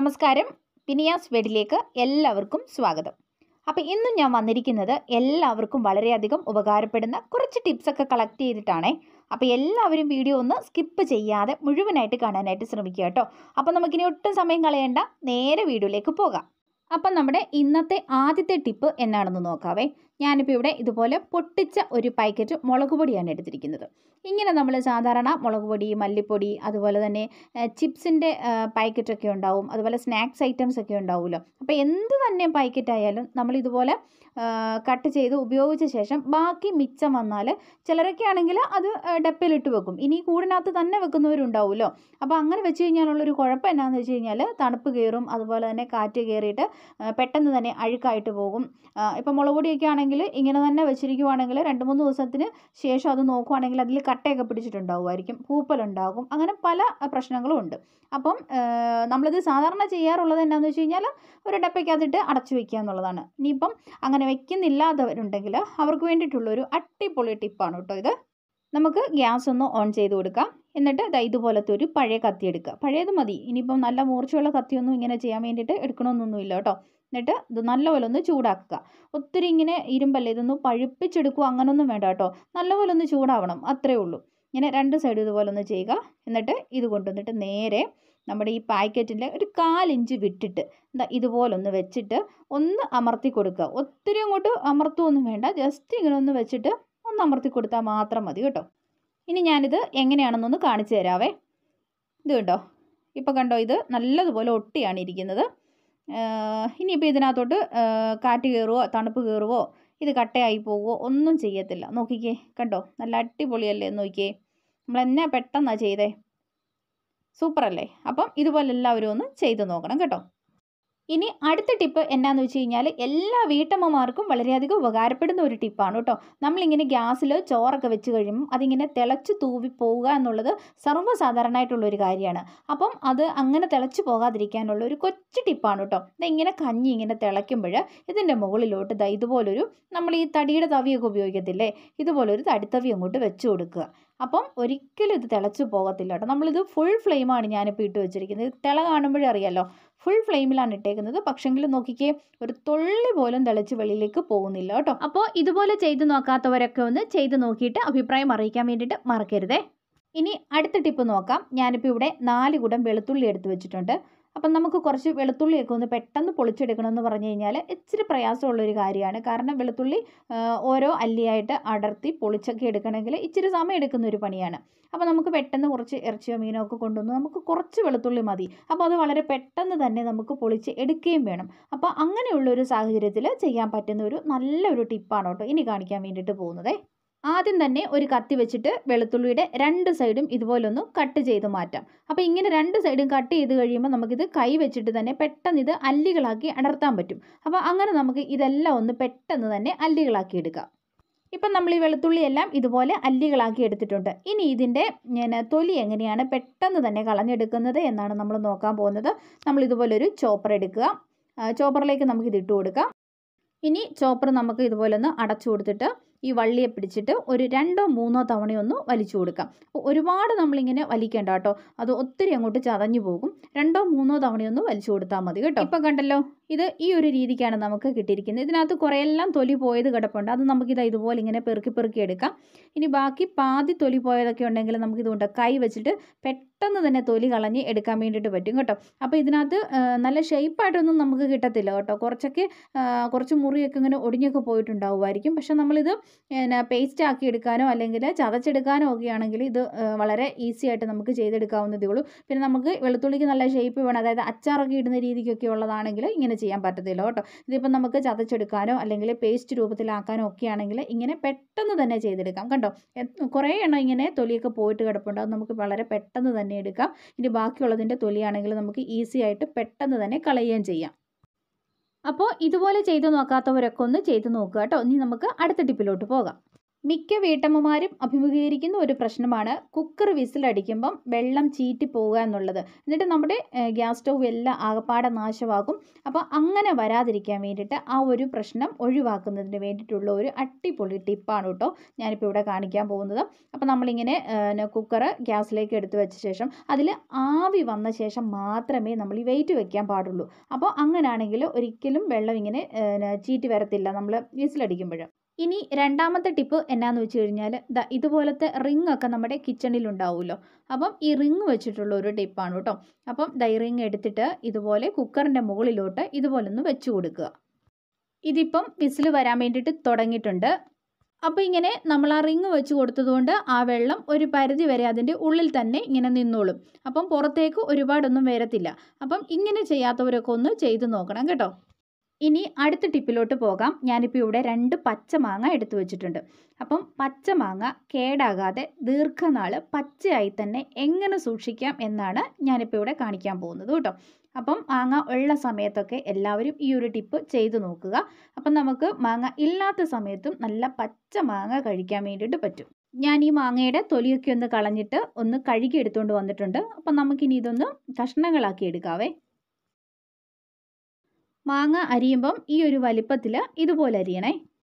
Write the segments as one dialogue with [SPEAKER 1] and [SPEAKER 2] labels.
[SPEAKER 1] നമസ്കാരം പിനിയാസ് വെഡിലേക്ക് എല്ലാവർക്കും സ്വാഗതം അപ്പോൾ ഇന്നും ഞാൻ വന്നിരിക്കുന്നത് എല്ലാവർക്കും വളരെയധികം ഉപകാരപ്പെടുന്ന കുറച്ച് ടിപ്സൊക്കെ കളക്ട് ചെയ്തിട്ടാണേ അപ്പോൾ എല്ലാവരും വീഡിയോ ഒന്ന് സ്കിപ്പ് ചെയ്യാതെ മുഴുവനായിട്ട് കാണാനായിട്ട് ശ്രമിക്കുക കേട്ടോ അപ്പോൾ നമുക്കിനി ഒട്ടും സമയം കളയേണ്ട നേരെ വീഡിയോയിലേക്ക് പോകാം അപ്പം നമ്മുടെ ഇന്നത്തെ ആദ്യത്തെ ടിപ്പ് എന്നാണെന്ന് നോക്കാവേ ഞാനിപ്പോൾ ഇവിടെ ഇതുപോലെ പൊട്ടിച്ച ഒരു പാക്കറ്റ് മുളക് പൊടിയാണ് എടുത്തിരിക്കുന്നത് ഇങ്ങനെ നമ്മൾ സാധാരണ മുളക് പൊടി മല്ലിപ്പൊടി അതുപോലെ തന്നെ ചിപ്സിൻ്റെ പാക്കറ്റൊക്കെ ഉണ്ടാവും അതുപോലെ സ്നാക്സ് ഐറ്റംസ് ഒക്കെ ഉണ്ടാവുമല്ലോ അപ്പോൾ എന്ത് തന്നെ പാക്കറ്റ് ആയാലും നമ്മൾ ഇതുപോലെ കട്ട് ചെയ്ത് ഉപയോഗിച്ച ശേഷം ബാക്കി മിച്ചം വന്നാൽ ചിലരൊക്കെ ആണെങ്കിൽ അത് ഡപ്പയിലിട്ട് വെക്കും ഇനി കൂടിനകത്ത് തന്നെ വെക്കുന്നവരുണ്ടാവുമല്ലോ അപ്പോൾ അങ്ങനെ വെച്ച് കഴിഞ്ഞാലുള്ളൊരു കുഴപ്പം എന്നാന്ന് വെച്ച് കഴിഞ്ഞാൽ തണുപ്പ് കയറും അതുപോലെ തന്നെ കാറ്റ് കയറിയിട്ട് പെട്ടെന്ന് തന്നെ അഴുക്കായിട്ട് പോകും ഇപ്പം മുളക് പൊടിയൊക്കെ ആണെങ്കിൽ ഇങ്ങനെ തന്നെ വെച്ചിരിക്കുവാണെങ്കിൽ രണ്ട് മൂന്ന് ദിവസത്തിന് ശേഷം അത് നോക്കുവാണെങ്കിൽ അതിൽ കട്ടയൊക്കെ പിടിച്ചിട്ടുണ്ടാവുമായിരിക്കും പൂപ്പലുണ്ടാകും അങ്ങനെ പല പ്രശ്നങ്ങളും ഉണ്ട് അപ്പം നമ്മളിത് സാധാരണ ചെയ്യാറുള്ളത് എന്നാന്ന് വെച്ച് കഴിഞ്ഞാൽ ഒരു ഡപ്പയ്ക്കകത്തിട്ട് അടച്ചു വെക്കുക എന്നുള്ളതാണ് ഇനിയിപ്പം അങ്ങനെ വെക്കുന്നില്ലാത്തവരുണ്ടെങ്കിൽ അവർക്ക് വേണ്ടിയിട്ടുള്ളൊരു അടിപൊളി ടിപ്പാണ് കേട്ടോ ഇത് നമുക്ക് ഗ്യാസ് ഒന്ന് ഓൺ ചെയ്ത് കൊടുക്കാം എന്നിട്ട് ദാ ഇതുപോലത്തെ ഒരു പഴയ കത്തി എടുക്കുക പഴയത് മതി ഇനിയിപ്പം നല്ല മൂർച്ചയുള്ള കത്തിയൊന്നും ഇങ്ങനെ ചെയ്യാൻ വേണ്ടിയിട്ട് എടുക്കണമെന്നൊന്നുമില്ല കേട്ടോ എന്നിട്ട് ഇത് നല്ലപോലെ ഒന്ന് ചൂടാക്കുക ഒത്തിരി ഇങ്ങനെ ഇരുമ്പല്ലേ ഇതൊന്ന് പഴുപ്പിച്ചെടുക്കുക അങ്ങനൊന്നും വേണ്ട കേട്ടോ നല്ലപോലെ ഒന്ന് ചൂടാവണം അത്രേ ഉള്ളൂ ഇങ്ങനെ രണ്ട് സൈഡ് ഇതുപോലെ ഒന്ന് ചെയ്യുക എന്നിട്ട് ഇത് കൊണ്ടുവന്നിട്ട് നേരെ നമ്മുടെ ഈ പാക്കറ്റിൻ്റെ ഒരു കാലിഞ്ച് വിട്ടിട്ട് എന്താ ഇതുപോലൊന്ന് വെച്ചിട്ട് ഒന്ന് അമർത്തി കൊടുക്കുക ഒത്തിരി അങ്ങോട്ട് അമർത്തുമൊന്നും വേണ്ട ജസ്റ്റ് ഇങ്ങനെ ഒന്ന് വെച്ചിട്ട് ഒന്ന് അമർത്തി കൊടുത്താൽ മാത്രം മതി കേട്ടോ ഇനി ഞാനിത് എങ്ങനെയാണെന്നൊന്ന് കാണിച്ചു തരാവേ ഇത് കണ്ടോ ഇപ്പോൾ കണ്ടോ ഇത് നല്ലതുപോലെ ഒട്ടിയാണ് ഇരിക്കുന്നത് ഇനിയിപ്പോൾ ഇതിനകത്തോട്ട് കാറ്റ് കയറുവോ തണുപ്പ് കയറുവോ ഇത് കട്ടയായി പോവുമോ ഒന്നും ചെയ്യത്തില്ല നോക്കിക്കേ കണ്ടോ നല്ല അടിപൊളിയല്ലേ നോക്കിക്കേ നമ്മൾ എന്നാ പെട്ടെന്നാണ് ചെയ്തേ സൂപ്പറല്ലേ അപ്പം ഇതുപോലെ എല്ലാവരും ഒന്ന് ചെയ്ത് നോക്കണം കേട്ടോ ഇനി അടുത്ത ടിപ്പ് എന്നാന്ന് വെച്ച് കഴിഞ്ഞാൽ എല്ലാ വീട്ടമ്മമാർക്കും വളരെയധികം ഉപകാരപ്പെടുന്ന ഒരു ടിപ്പാണ് കേട്ടോ നമ്മളിങ്ങനെ ഗ്യാസിൽ ചോറൊക്കെ വെച്ച് കഴിയുമ്പം അതിങ്ങനെ തിളച്ച് തൂവി പോവുക എന്നുള്ളത് സർവ്വസാധാരണമായിട്ടുള്ള ഒരു കാര്യമാണ് അപ്പം അത് അങ്ങനെ തിളച്ച് പോകാതിരിക്കാനുള്ള ഒരു കൊച്ചു ടിപ്പാണ് കേട്ടോ ഇങ്ങനെ കഞ്ഞി ഇങ്ങനെ തിളയ്ക്കുമ്പോൾ ഇതിൻ്റെ മുകളിലോട്ട് ദാ ഇതുപോലൊരു നമ്മൾ ഈ തടിയുടെ തവിയൊക്കെ ഉപയോഗിക്കത്തില്ലേ ഇതുപോലൊരു തടിത്തവി അങ്ങോട്ട് വെച്ച് കൊടുക്കുക അപ്പം ഒരിക്കലും ഇത് തിളച്ച് പോകത്തില്ല കേട്ടോ നമ്മളിത് ഫുൾ ഫ്ലെയിമാണ് ഞാനിപ്പോൾ ഇട്ട് വെച്ചിരിക്കുന്നത് തിള കാണുമ്പോഴേ അറിയാലോ ഫുൾ ഫ്ലെയിമിലാണ് ഇട്ടേക്കുന്നത് പക്ഷെങ്കിൽ നോക്കിക്കേ ഒരു തുള്ളി പോലും തിളച്ച് വെളിയിലേക്ക് പോകുന്നില്ല കേട്ടോ അപ്പോൾ ഇതുപോലെ ചെയ്ത് നോക്കാത്തവരൊക്കെ ഒന്ന് ചെയ്ത് നോക്കിയിട്ട് അഭിപ്രായം അറിയിക്കാൻ വേണ്ടിയിട്ട് മറക്കരുതേ ഇനി അടുത്ത ടിപ്പ് നോക്കാം ഞാനിപ്പോൾ ഇവിടെ നാല് കുടം വെളുത്തുള്ളി എടുത്ത് വെച്ചിട്ടുണ്ട് അപ്പം നമുക്ക് കുറച്ച് വെളുത്തുള്ളിയൊക്കെ ഒന്ന് പെട്ടെന്ന് പൊളിച്ചെടുക്കണമെന്ന് പറഞ്ഞു കഴിഞ്ഞാൽ ഇച്ചിരി പ്രയാസമുള്ളൊരു കാര്യമാണ് കാരണം വെളുത്തുള്ളി ഓരോ അല്ലിയായിട്ട് അടർത്തി പൊളിച്ചൊക്കെ എടുക്കണമെങ്കിൽ ഇച്ചിരി സമയം എടുക്കുന്ന ഒരു പണിയാണ് അപ്പോൾ നമുക്ക് പെട്ടെന്ന് കുറച്ച് ഇറച്ചിയോ മീനോ ഒക്കെ കൊണ്ടുവന്ന് നമുക്ക് കുറച്ച് വെളുത്തുള്ളി മതി അപ്പോൾ അത് വളരെ പെട്ടെന്ന് തന്നെ നമുക്ക് പൊളിച്ച് എടുക്കുകയും വേണം അപ്പോൾ അങ്ങനെയുള്ളൊരു സാഹചര്യത്തിൽ ചെയ്യാൻ പറ്റുന്ന ഒരു നല്ലൊരു ടിപ്പാണ് കേട്ടോ ഇനി കാണിക്കാൻ വേണ്ടിയിട്ട് പോകുന്നതേ ആദ്യം തന്നെ ഒരു കത്തി വെച്ചിട്ട് വെളുത്തുള്ളിയുടെ രണ്ട് സൈഡും ഇതുപോലൊന്ന് കട്ട് ചെയ്ത് മാറ്റാം അപ്പോൾ ഇങ്ങനെ രണ്ട് സൈഡും കട്ട് ചെയ്ത് കഴിയുമ്പോൾ നമുക്കിത് കൈ വെച്ചിട്ട് തന്നെ പെട്ടെന്ന് ഇത് അല്ലികളാക്കി അടർത്താൻ പറ്റും അപ്പോൾ അങ്ങനെ നമുക്ക് ഇതെല്ലാം ഒന്ന് പെട്ടെന്ന് തന്നെ അല്ലികളാക്കി എടുക്കാം ഇപ്പം നമ്മൾ ഈ വെളുത്തുള്ളി എല്ലാം ഇതുപോലെ അല്ലികളാക്കി എടുത്തിട്ടുണ്ട് ഇനി ഇതിൻ്റെ പിന്നെ തൊലി എങ്ങനെയാണ് പെട്ടെന്ന് തന്നെ കളഞ്ഞെടുക്കുന്നത് എന്നാണ് നമ്മൾ നോക്കാൻ പോകുന്നത് നമ്മൾ ഇതുപോലൊരു ചോപ്പർ എടുക്കുക ചോപ്പറിലേക്ക് നമുക്ക് ഇത് ഇട്ട് കൊടുക്കാം ഇനി ചോപ്പർ നമുക്ക് ഇതുപോലെ ഒന്ന് അടച്ചു കൊടുത്തിട്ട് ഈ വള്ളിയെ പിടിച്ചിട്ട് ഒരു രണ്ടോ മൂന്നോ തവണയൊന്ന് വലിച്ചു കൊടുക്കാം അപ്പോൾ ഒരുപാട് നമ്മളിങ്ങനെ വലിക്കേണ്ട കേട്ടോ അത് ഒത്തിരി അങ്ങോട്ട് ചതഞ്ഞു പോകും രണ്ടോ മൂന്നോ തവണയൊന്ന് വലിച്ചു കൊടുത്താൽ മതി കേട്ടോ ഇപ്പം കണ്ടല്ലോ ഇത് ഈ ഒരു രീതിക്കാണ് നമുക്ക് കിട്ടിയിരിക്കുന്നത് ഇതിനകത്ത് കുറേയെല്ലാം തൊലി പോയത് കിടപ്പുണ്ട് അത് നമുക്കിത് ഇതുപോലെ ഇങ്ങനെ പെറുക്കി പെറുക്കി എടുക്കാം ഇനി ബാക്കി പാതി തൊലി പോയതൊക്കെ ഉണ്ടെങ്കിൽ നമുക്കിതുകൊണ്ട് കൈ വെച്ചിട്ട് പെട്ടെന്ന് തന്നെ തൊലി കളഞ്ഞ് എടുക്കാൻ വേണ്ടിയിട്ട് പറ്റും കേട്ടോ അപ്പോൾ ഇതിനകത്ത് നല്ല ഷേപ്പായിട്ടൊന്നും നമുക്ക് കിട്ടത്തില്ല കേട്ടോ കുറച്ചൊക്കെ കുറച്ച് മുറിയൊക്കെ ഇങ്ങനെ ഒടിഞ്ഞൊക്കെ പോയിട്ടുണ്ടാവുമായിരിക്കും പക്ഷെ നമ്മളിത് പിന്നെ പേസ്റ്റ് ആക്കി എടുക്കാനോ അല്ലെങ്കിൽ ചതച്ചെടുക്കാനോ ഒക്കെ ആണെങ്കിൽ ഇത് വളരെ ഈസി ആയിട്ട് നമുക്ക് ചെയ്തെടുക്കാവുന്നതേ ഉള്ളൂ പിന്നെ നമുക്ക് വെളുത്തുള്ളിക്ക് നല്ല ഷേപ്പ് വേണം അതായത് അച്ചാറൊക്കെ ഇടുന്ന രീതിക്കൊക്കെ ഉള്ളതാണെങ്കിൽ ഇങ്ങനെ ചെയ്യാൻ പറ്റത്തില്ല കേട്ടോ ഇതിപ്പോൾ നമുക്ക് ചതച്ചെടുക്കാനോ അല്ലെങ്കിൽ പേസ്റ്റ് രൂപത്തിലാക്കാനോ ഒക്കെ ആണെങ്കിൽ ഇങ്ങനെ പെട്ടെന്ന് തന്നെ ചെയ്തെടുക്കാം കണ്ടോ കുറേ എണ്ണം ഇങ്ങനെ തൊലിയൊക്കെ പോയിട്ട് കിടപ്പുണ്ട് അത് നമുക്ക് വളരെ പെട്ടെന്ന് തന്നെ എടുക്കാം ഇനി ബാക്കിയുള്ളതിൻ്റെ തൊലിയാണെങ്കിൽ നമുക്ക് ഈസി ആയിട്ട് പെട്ടെന്ന് തന്നെ കളയുകയും ചെയ്യാം അപ്പോൾ ഇതുപോലെ ചെയ്ത് നോക്കാത്തവരൊക്കെ ഒന്ന് ചെയ്ത് നോക്കുക കേട്ടോ ഇനി നമുക്ക് അടുത്ത ടിപ്പിലോട്ട് പോകാം മിക്ക വീട്ടമ്മമാരും അഭിമുഖീകരിക്കുന്ന ഒരു പ്രശ്നമാണ് കുക്കർ വിസിലടിക്കുമ്പം വെള്ളം ചീറ്റി പോവുക എന്നുള്ളത് എന്നിട്ട് നമ്മുടെ ഏഹ്, ഗ്യാസ് സ്റ്റൗ എല്ലാം ആകപ്പാടെ നാശമാകും അപ്പോൾ അങ്ങനെ വരാതിരിക്കാൻ വേണ്ടിയിട്ട് ആ ഒരു പ്രശ്നം ഒഴിവാക്കുന്നതിന് വേണ്ടിയിട്ടുള്ള ഒരു അടിപൊളി ടിപ്പാണ് കേട്ടോ ഞാനിപ്പോൾ ഇവിടെ കാണിക്കാൻ പോകുന്നത് അപ്പോൾ നമ്മളിങ്ങനെ കുക്കർ ഗ്യാസിലേക്ക് എടുത്ത് വെച്ച ശേഷം അതിൽ ആവി വന്ന ശേഷം മാത്രമേ നമ്മൾ ഈ വെയിറ്റ് വെക്കാൻ പാടുള്ളൂ അപ്പോൾ അങ്ങനെയാണെങ്കിൽ ഒരിക്കലും വെള്ളം ഇങ്ങനെ ഏഹ്, ചീറ്റി വരത്തില്ല നമ്മൾ വിസിലടിക്കുമ്പോൾ ഇനി രണ്ടാമത്തെ ടിപ്പ് എന്നാന്ന് വെച്ച് കഴിഞ്ഞാൽ ദാ ഇതുപോലത്തെ റിംഗ് ഒക്കെ നമ്മുടെ കിച്ചണിൽ ഉണ്ടാവുമല്ലോ അപ്പം ഈ റിംഗ് വെച്ചിട്ടുള്ള ഒരു ടിപ്പാണ് കേട്ടോ അപ്പം ദാ ഈ റിംഗ് എടുത്തിട്ട് ഇതുപോലെ കുക്കറിൻ്റെ മുകളിലോട്ട് ഇതുപോലെ ഒന്ന് വെച്ച് കൊടുക്കുക ഇതിപ്പം വിസിൽ വരാൻ വേണ്ടിയിട്ട് തുടങ്ങിയിട്ടുണ്ട് അപ്പോൾ ഇങ്ങനെ നമ്മൾ ആ റിങ് വെച്ച് കൊടുത്തതുകൊണ്ട് ആ വെള്ളം ഒരു പരിധി വരെ അതിൻ്റെ ഉള്ളിൽ തന്നെ ഇങ്ങനെ നിന്നോളും അപ്പം പുറത്തേക്ക് ഒരുപാടൊന്നും വരത്തില്ല അപ്പം ഇങ്ങനെ ചെയ്യാത്തവരൊക്കെ ഒന്ന് ചെയ്തു നോക്കണം കേട്ടോ ഇനി അടുത്ത ടിപ്പിലോട്ട് പോകാം ഞാനിപ്പോൾ ഇവിടെ രണ്ട് പച്ചമാങ്ങ എടുത്തു വെച്ചിട്ടുണ്ട് അപ്പം പച്ചമാങ്ങ കേടാകാതെ ദീർഘനാൾ പച്ചയായി തന്നെ എങ്ങനെ സൂക്ഷിക്കാം എന്നാണ് ഞാനിപ്പോൾ ഇവിടെ കാണിക്കാൻ പോകുന്നത് കേട്ടോ അപ്പം മാങ്ങ ഉള്ള സമയത്തൊക്കെ എല്ലാവരും ഈ ഒരു ടിപ്പ് ചെയ്തു നോക്കുക അപ്പം നമുക്ക് മാങ്ങ ഇല്ലാത്ത സമയത്തും നല്ല പച്ച മാങ്ങ കഴിക്കാൻ വേണ്ടിയിട്ട് പറ്റും ഞാൻ ഈ മാങ്ങയുടെ തൊലിയൊക്കെ ഒന്ന് കളഞ്ഞിട്ട് ഒന്ന് കഴുകി എടുത്തുകൊണ്ട് വന്നിട്ടുണ്ട് അപ്പം നമുക്കിനി ഇതൊന്ന് കഷ്ണങ്ങളാക്കി എടുക്കാവേ മാങ്ങ അരിയുമ്പം ഈ ഒരു വലിപ്പത്തിൽ ഇതുപോലെ അരിയണേ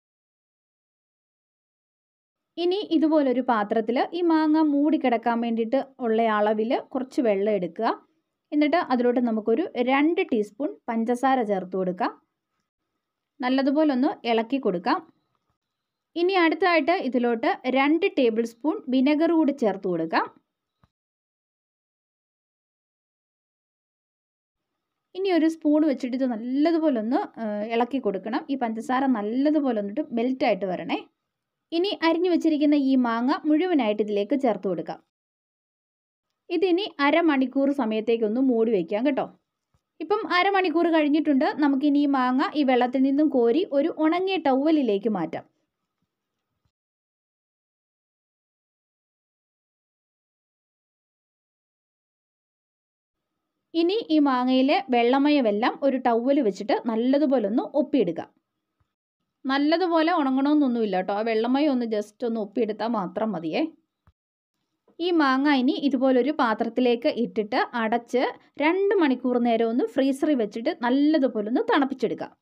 [SPEAKER 1] ഇനി ഇതുപോലൊരു പാത്രത്തിൽ ഈ മാങ്ങ മൂടിക്കിടക്കാൻ വേണ്ടിയിട്ട് ഉള്ള അളവിൽ കുറച്ച് വെള്ളം എടുക്കുക എന്നിട്ട് അതിലോട്ട് നമുക്കൊരു രണ്ട് ടീസ്പൂൺ പഞ്ചസാര ചേർത്ത് കൊടുക്കാം നല്ലതുപോലെ ഒന്ന് ഇളക്കി കൊടുക്കാം ഇനി അടുത്തായിട്ട് ഇതിലോട്ട് രണ്ട് ടേബിൾ സ്പൂൺ വിനെഗർ കൂടി ചേർത്ത് കൊടുക്കാം ഇനി ഒരു സ്പൂൺ വെച്ചിട്ട് ഇത് നല്ലതുപോലെ ഒന്ന് ഏഹ്, ഇളക്കി കൊടുക്കണം ഈ പഞ്ചസാര നല്ലതുപോലെ ഒന്നിട്ട് മെൽറ്റായിട്ട് വരണേ ഇനി അരിഞ്ഞു വെച്ചിരിക്കുന്ന ഈ മാങ്ങ മുഴുവനായിട്ട് ഇതിലേക്ക് ചേർത്ത് കൊടുക്കാം ഇതിനി അരമണിക്കൂർ സമയത്തേക്കൊന്ന് മൂടി വയ്ക്കാം കേട്ടോ ഇപ്പം അരമണിക്കൂർ കഴിഞ്ഞിട്ടുണ്ട് നമുക്കിനി ഈ മാങ്ങ ഈ വെള്ളത്തിൽ നിന്നും കോരി ഒരു ഉണങ്ങിയ ടവലിലേക്ക് മാറ്റാം ഇനി ഈ മാങ്ങയിലെ വെള്ളമയമെല്ലാം ഒരു ടവൽ വെച്ചിട്ട് നല്ലതുപോലെ ഒന്ന് ഒപ്പിയെടുക്കുക നല്ലതുപോലെ ഉണങ്ങണമെന്നൊന്നുമില്ല കേട്ടോ ആ വെള്ളമയം ഒന്ന് ജസ്റ്റ് ഒന്ന് ഒപ്പിയെടുത്താൽ മാത്രം മതിയേ ഈ മാങ്ങ ഇനി ഇതുപോലൊരു പാത്രത്തിലേക്ക് ഇട്ടിട്ട് അടച്ച് രണ്ട് മണിക്കൂർ നേരം ഒന്ന് ഫ്രീസറിൽ വെച്ചിട്ട് നല്ലതുപോലെ ഒന്ന് തണുപ്പിച്ചെടുക്കാം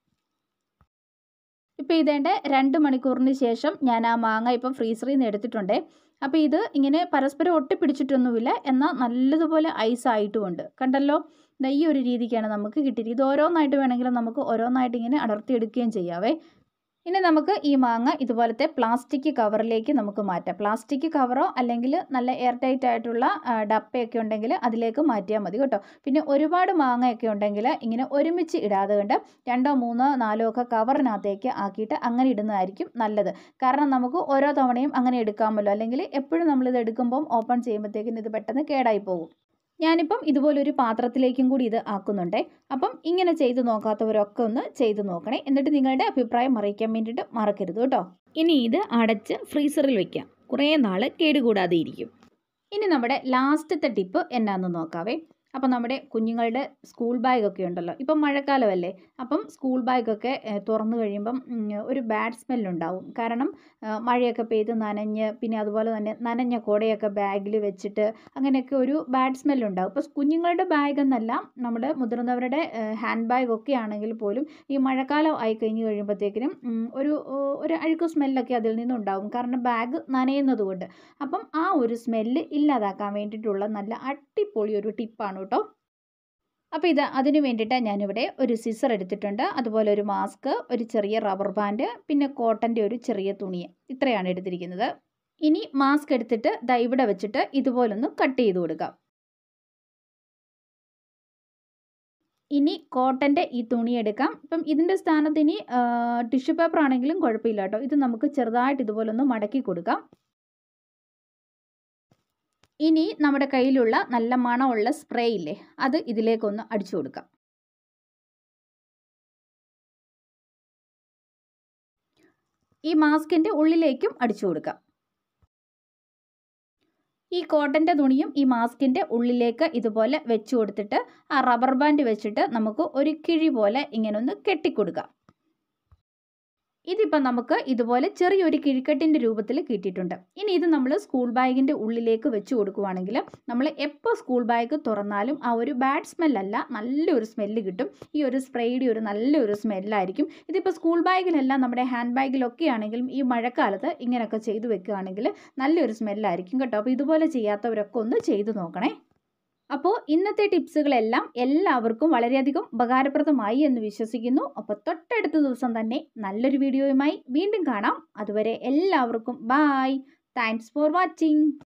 [SPEAKER 1] ഇപ്പോൾ ഇതേണ്ട രണ്ട് മണിക്കൂറിന് ശേഷം ഞാൻ ആ മാങ്ങ ഇപ്പം ഫ്രീസറിൽ നിന്ന് എടുത്തിട്ടുണ്ട് അപ്പോൾ ഇത് ഇങ്ങനെ പരസ്പരം ഒട്ടിപ്പിടിച്ചിട്ടൊന്നുമില്ല എന്നാൽ നല്ലതുപോലെ ഐസ് ആയിട്ടുമുണ്ട് കണ്ടല്ലോ ദാ ഈ ഒരു രീതിക്കാണ് നമുക്ക് കിട്ടിയത് ഇത് ഓരോന്നായിട്ട് വേണമെങ്കിലും നമുക്ക് ഓരോന്നായിട്ട് ഇങ്ങനെ അടർത്തിയെടുക്കുകയും ചെയ്യാവേ ഇനി നമുക്ക് ഈ മാങ്ങ ഇതുപോലത്തെ പ്ലാസ്റ്റിക് കവറിലേക്ക് നമുക്ക് മാറ്റാം പ്ലാസ്റ്റിക് കവറോ അല്ലെങ്കിൽ നല്ല എയർ ടൈറ്റ് ആയിട്ടുള്ള ആ, ഡപ്പയൊക്കെ ഉണ്ടെങ്കിൽ അതിലേക്ക് മാറ്റിയാൽ മതി കേട്ടോ പിന്നെ ഒരുപാട് മാങ്ങയൊക്കെ ഉണ്ടെങ്കിൽ ഇങ്ങനെ ഒരുമിച്ച് ഇടാതെ കണ്ട് രണ്ടോ മൂന്നോ നാലോ ഒക്കെ കവറിനകത്തേക്ക് ആക്കിയിട്ട് അങ്ങനെ ഇടുന്നതായിരിക്കും നല്ലത് കാരണം നമുക്ക് ഓരോ തവണയും അങ്ങനെ എടുക്കാമല്ലോ അല്ലെങ്കിൽ എപ്പോഴും നമ്മളിത് എടുക്കുമ്പം ഓപ്പൺ ചെയ്യുമ്പോഴത്തേക്കിന് ഇത് പെട്ടെന്ന് കേടായി പോകും ഞാനിപ്പം ഇതുപോലൊരു പാത്രത്തിലേക്കും കൂടി ഇത് ആക്കുന്നുണ്ടേ അപ്പം ഇങ്ങനെ ചെയ്ത് നോക്കാത്തവരൊക്കെ ഒന്ന് ചെയ്ത് നോക്കണേ എന്നിട്ട് നിങ്ങളുടെ അഭിപ്രായം അറിയിക്കാൻ വേണ്ടിയിട്ട് മറക്കരുത് കേട്ടോ ഇനി ഇത് അടച്ച് ഫ്രീസറിൽ വെക്കാം കുറേ നാൾ കേടുകൂടാതെ ഇരിക്കും ഇനി നമ്മുടെ ലാസ്റ്റത്തെ ടിപ്പ് എന്നാന്ന് നോക്കാവേ അപ്പം നമ്മുടെ കുഞ്ഞുങ്ങളുടെ സ്കൂൾ ബാഗൊക്കെ ഉണ്ടല്ലോ ഇപ്പം മഴക്കാലമല്ലേ അപ്പം സ്കൂൾ ബാഗൊക്കെ ഏഹ്, തുറന്നു കഴിയുമ്പം ഉം, ഒരു ബാഡ് സ്മെല്ലുണ്ടാവും കാരണം ആ, മഴയൊക്കെ പെയ്ത് നനഞ്ഞ് പിന്നെ അതുപോലെ തന്നെ നനഞ്ഞ കുടയൊക്കെ ബാഗിൽ വെച്ചിട്ട് അങ്ങനെയൊക്കെ ഒരു ബാഡ് സ്മെല്ലുണ്ടാവും ഇപ്പോൾ കുഞ്ഞുങ്ങളുടെ ബാഗ് എന്നല്ല നമ്മുടെ മുതിർന്നവരുടെ ഹാൻഡ് ബാഗ് ഒക്കെ ആണെങ്കിൽ പോലും ഈ മഴക്കാലം ആയി കഴിഞ്ഞ് കഴിയുമ്പോഴത്തേക്കിനും ഉം, ഒരു ഏഹ്, ഒരു അഴുക്ക് സ്മെല്ലൊക്കെ അതിൽ നിന്നുണ്ടാവും കാരണം ബാഗ് നനയുന്നത് കൊണ്ട് അപ്പം ആ ഒരു സ്മെല്ല് ഇല്ലാതാക്കാൻ വേണ്ടിയിട്ടുള്ള നല്ല അടിപൊളി ഒരു ടിപ്പാണ് കേട്ടോ അപ്പോൾ ഇത് അതിന് വേണ്ടിയിട്ട് ഞാനിവിടെ ഒരു സിസർ എടുത്തിട്ടുണ്ട് അതുപോലെ ഒരു മാസ്ക് ഒരു ചെറിയ റബ്ബർ ബാൻഡ് പിന്നെ കോട്ടൻ്റെ ഒരു ചെറിയ തുണി ഇത്രയാണ് എടുത്തിരിക്കുന്നത് ഇനി മാസ്ക് എടുത്തിട്ട് ദാ ഇവിടെ വെച്ചിട്ട് ഇതുപോലൊന്ന് കട്ട് ചെയ്ത് കൊടുക്കാം ഇനി കോട്ടൻ്റെ ഈ തുണി എടുക്കാം ഇപ്പം ഇതിൻ്റെ സ്ഥാനത്ത് ഇനി ടിഷ്യൂ പേപ്പർ ആണെങ്കിലും കുഴപ്പമില്ല കേട്ടോ ഇത് നമുക്ക് ചെറുതായിട്ട് ഇതുപോലൊന്ന് മടക്കി കൊടുക്കാം ഇനി നമ്മുടെ കയ്യിലുള്ള നല്ല മണമുള്ള സ്പ്രേ ഇല്ലേ അത് ഇതിലേക്കൊന്ന് അടിച്ചു കൊടുക്കാം ഈ മാസ്കിൻ്റെ ഉള്ളിലേക്കും അടിച്ചു കൊടുക്കാം ഈ കോട്ടൻ്റെ തുണിയും ഈ മാസ്കിൻ്റെ ഉള്ളിലേക്ക് ഇതുപോലെ വെച്ച് കൊടുത്തിട്ട് ആ റബ്ബർ ബാൻഡ് വെച്ചിട്ട് നമുക്ക് ഒരു കിഴി പോലെ ഇങ്ങനെ ഒന്ന് കെട്ടിക്കൊടുക്കാം ഇതിപ്പോൾ നമുക്ക് ഇതുപോലെ ചെറിയൊരു കിഴിക്കെട്ടിൻ്റെ രൂപത്തിൽ കിട്ടിയിട്ടുണ്ട് ഇനി ഇത് നമ്മൾ സ്കൂൾ ബാഗിൻ്റെ ഉള്ളിലേക്ക് വെച്ച് കൊടുക്കുവാണെങ്കിൽ നമ്മൾ എപ്പോൾ സ്കൂൾ ബാഗ് തുറന്നാലും ആ ഒരു ബാഡ് സ്മെല്ലല്ല നല്ലൊരു സ്മെല്ല് കിട്ടും ഈ ഒരു സ്പ്രേയുടെ ഒരു നല്ലൊരു സ്മെല്ലായിരിക്കും ഇതിപ്പോൾ സ്കൂൾ ബാഗിലല്ല നമ്മുടെ ഹാൻഡ് ബാഗിലൊക്കെ ആണെങ്കിലും ഈ മഴക്കാലത്ത് ഇങ്ങനെയൊക്കെ ചെയ്തു വെക്കുകയാണെങ്കിൽ നല്ലൊരു സ്മെല്ലായിരിക്കും കേട്ടോ അപ്പോൾ ഇതുപോലെ ചെയ്യാത്തവരൊക്കെ ഒന്ന് ചെയ്തു നോക്കണേ അപ്പോൾ ഇന്നത്തെ ടിപ്സുകളെല്ലാം എല്ലാവർക്കും വളരെയധികം ഉപകാരപ്രദമായി എന്ന് വിശ്വസിക്കുന്നു അപ്പോൾ തൊട്ടടുത്ത ദിവസം തന്നെ നല്ലൊരു വീഡിയോയുമായി വീണ്ടും കാണാം അതുവരെ എല്ലാവർക്കും ബായ് താങ്ക്സ് ഫോർ വാച്ചിങ്